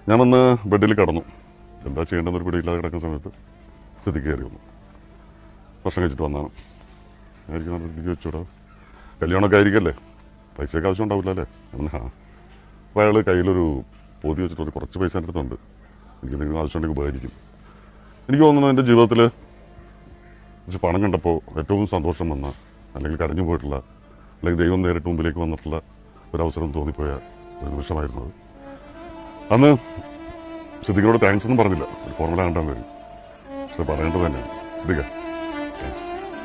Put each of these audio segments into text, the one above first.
ഞാൻ വന്ന് ബെഡിൽ കിടന്നു എന്താ ചെയ്യേണ്ടെന്നൊരു പിടിയില്ലാതെ കിടക്കുന്ന സമയത്ത് സ്ഥിതിക്ക് കയറി വന്നു ഭക്ഷണം കഴിച്ചിട്ട് വന്നാണ് എനിക്ക് നല്ല സ്ഥിതിക്ക് വെച്ചോടാ കല്യാണമൊക്കെ ആയിരിക്കല്ലേ പൈസയൊക്കെ ആവശ്യം ഉണ്ടാവില്ല അല്ലേ ഞാൻ ആ അപ്പോൾ അയാൾ കയ്യിലൊരു പൊതി വെച്ചിട്ട് ഒരു കുറച്ച് പൈസ എൻ്റെ അടുത്തുണ്ട് എനിക്ക് എന്തെങ്കിലും ആവശ്യമുണ്ടെങ്കിൽ ഉപകരിക്കും എനിക്ക് തോന്നുന്നു എൻ്റെ ജീവിതത്തിൽ കുറച്ച് പണം കണ്ടപ്പോൾ ഏറ്റവും സന്തോഷം വന്ന അല്ലെങ്കിൽ കരഞ്ഞു പോയിട്ടുള്ള അല്ലെങ്കിൽ ദൈവം നേരിട്ട് മുമ്പിലേക്ക് വന്നിട്ടുള്ള ഒരവസരം തോന്നിപ്പോയ ഒരു നിമിഷമായിരുന്നു അത് അന്ന് സിദ്ദിഖിനോട് താങ്ക്സ് ഒന്നും പറഞ്ഞില്ല ഒരു ഫോർമുല കണ്ടാൻ വരും പക്ഷെ പറയേണ്ടത് തന്നെയാണ് സിദ്ദിഖ താങ്ക്സ്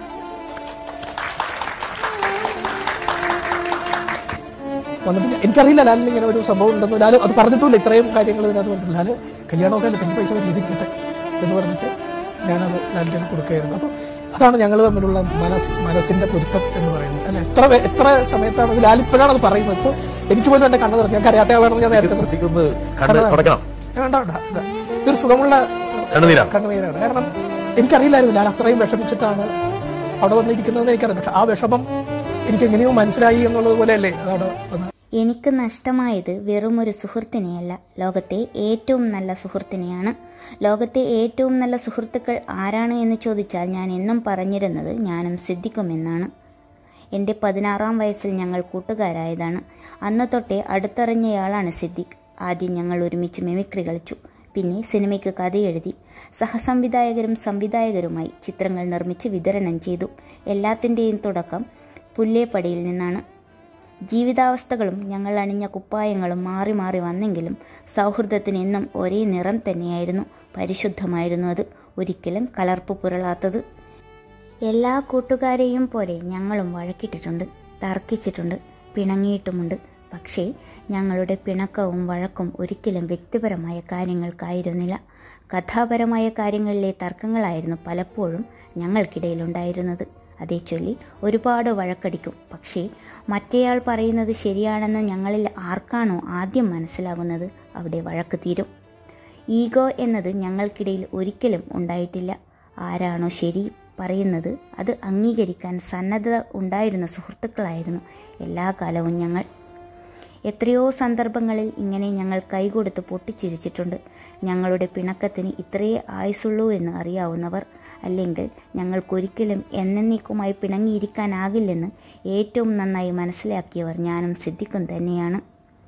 വന്നിട്ട് ഞാൻ- എനിക്കറിയില്ല ലാലിന് ഇങ്ങനെ ഒരു സംഭവം ഉണ്ടെന്ന് ലാൽ അത് പറഞ്ഞിട്ടില്ല ഇത്രയും കാര്യങ്ങൾ ഇതിനകത്ത് പറഞ്ഞിട്ടില്ല ലാല് കല്യാണമൊക്കെ അല്ലേ തന്റെ പൈസ രീതിക്കട്ടെ എന്ന് പറഞ്ഞിട്ട് ഞാനത് ലാലിന് കൊടുക്കുകയായിരുന്നു അപ്പോൾ അതാണ് ഞങ്ങൾ തമ്മിലുള്ള മനസ് മനസ്സിന്റെ പൊരുത്തം എന്ന് പറയുന്നത് അല്ലെ എത്ര വേ- എത്ര സമയത്താണ് ഇത് ലാൽ ഇപ്പോഴാണ് അത് പറയുന്നത് ഇപ്പോൾ എനിക്ക് പോലും എന്റെ കണ്ണു തുറക്കും ഞാൻ കരയാത്ത ആളാണെന്ന് ഞാൻ നേരത്തെ പറഞ്ഞു. ശ്രദ്ധിക്കുന്നത് കണ്ണ് തുടക്കണം വേണ്ട വേണ്ട വേണ്ട. ഇതൊരു സുഖമുള്ള കണ്ണുനീരാണ് കണ്ണുനീരാണ് കാരണം എനിക്കറിയില്ലായിരുന്നു ഞാൻ അത്രയും വിഷമിച്ചിട്ടാണ് അവിടെ വന്നിരിക്കുന്നതെന്ന് എനിക്കറിയാം പക്ഷെ ആ വിഷമം എനിക്ക് എങ്ങനെയോ മനസ്സിലായി എന്നുള്ളത് പോലെയല്ലേ അതവിടെ വന്ന് എനിക്ക് നഷ്ടമായത് വെറുമൊരു സുഹൃത്തിനെയല്ല ലോകത്തെ ഏറ്റവും നല്ല സുഹൃത്തിനെയാണ് ലോകത്തെ ഏറ്റവും നല്ല സുഹൃത്തുക്കൾ ആരാണ് എന്ന് ചോദിച്ചാൽ ഞാൻ എന്നും പറഞ്ഞിരുന്നത് ഞാനും സിദ്ധിക്കുമെന്നാണ് എൻ്റെ പതിനാറാം വയസ്സിൽ ഞങ്ങൾ കൂട്ടുകാരായതാണ് അന്ന് തൊട്ടേ അടുത്തറിഞ്ഞയാളാണ് സിദ്ദിഖ് ആദ്യം ഞങ്ങൾ ഒരുമിച്ച് മിമിക്രി കളിച്ചു പിന്നെ സിനിമയ്ക്ക് കഥ എഴുതി സഹസംവിധായകരും സംവിധായകരുമായി ചിത്രങ്ങൾ നിർമ്മിച്ച് വിതരണം ചെയ്തു എല്ലാത്തിൻ്റെയും തുടക്കം പുല്ലേപ്പടിയിൽ നിന്നാണ് ജീവിതാവസ്ഥകളും ഞങ്ങൾ അണിഞ്ഞ കുപ്പായങ്ങളും മാറി മാറി വന്നെങ്കിലും സൗഹൃദത്തിന് എന്നും ഒരേ നിറം തന്നെയായിരുന്നു പരിശുദ്ധമായിരുന്നു അത് ഒരിക്കലും കലർപ്പ് പുരളാത്തത് എല്ലാ കൂട്ടുകാരെയും പോലെ ഞങ്ങളും വഴക്കിട്ടിട്ടുണ്ട് തർക്കിച്ചിട്ടുണ്ട് പിണങ്ങിയിട്ടുമുണ്ട് പക്ഷേ ഞങ്ങളുടെ പിണക്കവും വഴക്കും ഒരിക്കലും വ്യക്തിപരമായ കാര്യങ്ങൾക്കായിരുന്നില്ല കഥാപരമായ കാര്യങ്ങളിലെ തർക്കങ്ങളായിരുന്നു പലപ്പോഴും ഞങ്ങൾക്കിടയിലുണ്ടായിരുന്നത് അതേ ചൊല്ലി ഒരുപാട് വഴക്കടിക്കും പക്ഷേ മറ്റേയാൾ പറയുന്നത് ശരിയാണെന്ന് ഞങ്ങളിൽ ആർക്കാണോ ആദ്യം മനസ്സിലാകുന്നത് അവിടെ വഴക്ക് തീരും ഈഗോ എന്നത് ഞങ്ങൾക്കിടയിൽ ഒരിക്കലും ഉണ്ടായിട്ടില്ല ആരാണോ ശരി പറയുന്നത് അത് അംഗീകരിക്കാൻ സന്നദ്ധത ഉണ്ടായിരുന്ന സുഹൃത്തുക്കളായിരുന്നു എല്ലാ കാലവും ഞങ്ങൾ എത്രയോ സന്ദർഭങ്ങളിൽ ഇങ്ങനെ ഞങ്ങൾ കൈകൊടുത്ത് പൊട്ടിച്ചിരിച്ചിട്ടുണ്ട് ഞങ്ങളുടെ പിണക്കത്തിന് ഇത്രയേ ആയുസുള്ളൂ എന്ന് അറിയാവുന്നവർ അല്ലെങ്കിൽ ഞങ്ങൾക്കൊരിക്കലും എന്നേക്കുമായി പിണങ്ങിയിരിക്കാനാകില്ലെന്ന് ഏറ്റവും നന്നായി മനസ്സിലാക്കിയവർ ഞാനും സിദ്ധിക്കും തന്നെയാണ്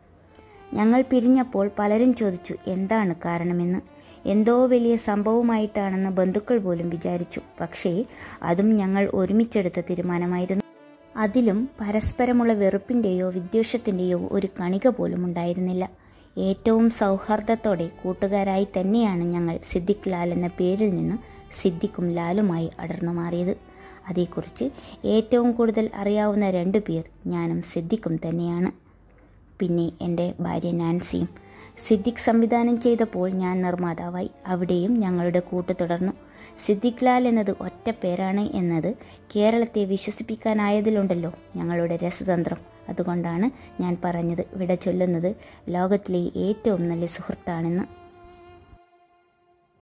ഞങ്ങൾ പിരിഞ്ഞപ്പോൾ പലരും ചോദിച്ചു എന്താണ് കാരണമെന്ന് എന്തോ വലിയ സംഭവമായിട്ടാണെന്ന് ബന്ധുക്കൾ പോലും വിചാരിച്ചു പക്ഷേ അതും ഞങ്ങൾ ഒരുമിച്ചെടുത്ത തീരുമാനമായിരുന്നു അതിലും പരസ്പരമുള്ള വെറുപ്പിൻ്റെയോ വിദ്വേഷത്തിൻ്റെയോ ഒരു കണിക പോലും ഉണ്ടായിരുന്നില്ല ഏറ്റവും സൗഹാർദ്ദത്തോടെ കൂട്ടുകാരായി തന്നെയാണ് ഞങ്ങൾ സിദ്ദിഖ് ലാൽ എന്ന പേരിൽ നിന്ന് സിദ്ദിഖും ലാലുമായി അടർന്നു മാറിയത് അതേക്കുറിച്ച് ഏറ്റവും കൂടുതൽ അറിയാവുന്ന രണ്ടു പേർ ഞാനും സിദ്ദിഖും തന്നെയാണ് പിന്നെ എൻ്റെ ഭാര്യ നാൻസിയും സിദ്ദിഖ് സംവിധാനം ചെയ്തപ്പോൾ ഞാൻ നിർമ്മാതാവായി അവിടെയും ഞങ്ങളുടെ കൂട്ട് തുടർന്നു സിദ്ദിഖ് ലാൽ എന്നത് ഒറ്റ പേരാണ് എന്നത് കേരളത്തെ വിശ്വസിപ്പിക്കാനായതിലുണ്ടല്ലോ ഞങ്ങളുടെ രസതന്ത്രം അതുകൊണ്ടാണ് ഞാൻ പറഞ്ഞത് വിട ചൊല്ലുന്നത് ലോകത്തിലെ ഏറ്റവും നല്ല സുഹൃത്താണെന്ന്